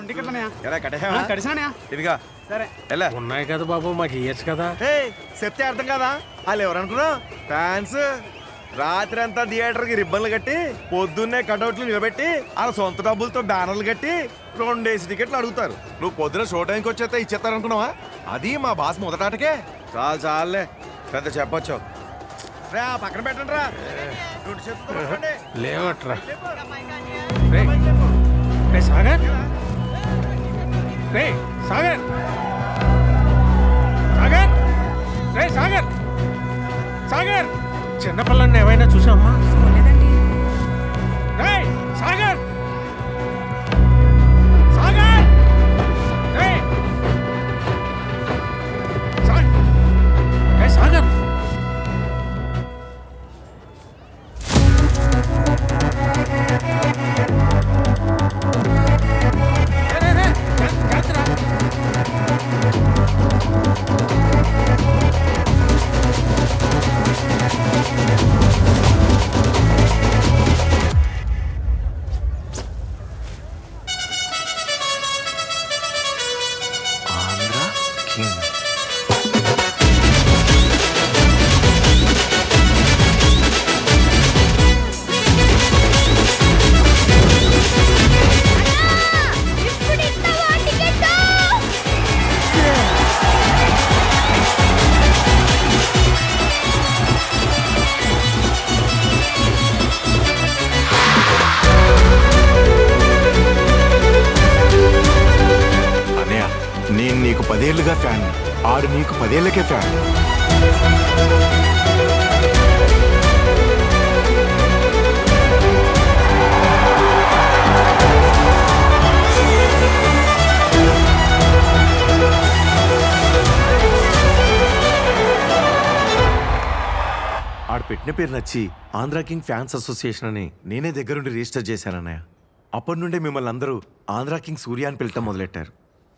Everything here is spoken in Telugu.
రెండు టికెట్లు అన్నయ్య ఎలా ఆ, కట్టేవా కడిసానయ్య ఇదిగా సరే ఎలా ఉన్నాయి కదా బాబు మాకు ఇయ్యచ్చు కదా ఏయ్ చెప్తే అర్థం కదా వాళ్ళు ఎవరనుకున్నావు ఫ్యాన్స్ రాత్రి అంతా థియేటర్కి రిబ్బన్లు కట్టి పొద్దున్నే కటౌట్లు నిలబెట్టి వాళ్ళ సొంత డబ్బులతో బ్యానర్లు కట్టి రెండేసి టికెట్లు అడుగుతారు నువ్వు పొద్దున షో టైంకి వచ్చేస్తే ఇచ్చేస్తారు అనుకున్నావా అది మా బాస్ మొదటాటకే చాలు చాలులే పెద్ద చెప్పొచ్చు రా పక్కన పెట్టండి రా రెండు చేతులతో పట్టుకోండి. లేవట్రా లేపు. రే పైకి లేపు. రే సాగర్ రే సాగర్ సాగర్ రే సాగర్ సాగర్ చిన్నపిల్లని ఏమైనా చూసావమ్మా రే సాగర్ సాగర్ రే సాగర్ రే సాగర్ రే, రే, రే, జా- జాగ్రత్తరా. ఇప్పుడిస్తావా టికెట్ అనయ్య నేను నీకు పదేళ్లుగా ఫ్యాన్ ఆడు నీకు పదేళ్లకే ఫ్యాన్ ఆడు పెట్టిన పేరు నచ్చి ఆంధ్రా కింగ్ ఫ్యాన్స్ అసోసియేషన్ అని నేనే దగ్గరుండి రిజిస్టర్ చేశానన్నయ్య అప్పటి నుండే మిమ్మల్ని అందరూ ఆంధ్రా కింగ్ సూర్య అని పిలటం మొదలెట్టారు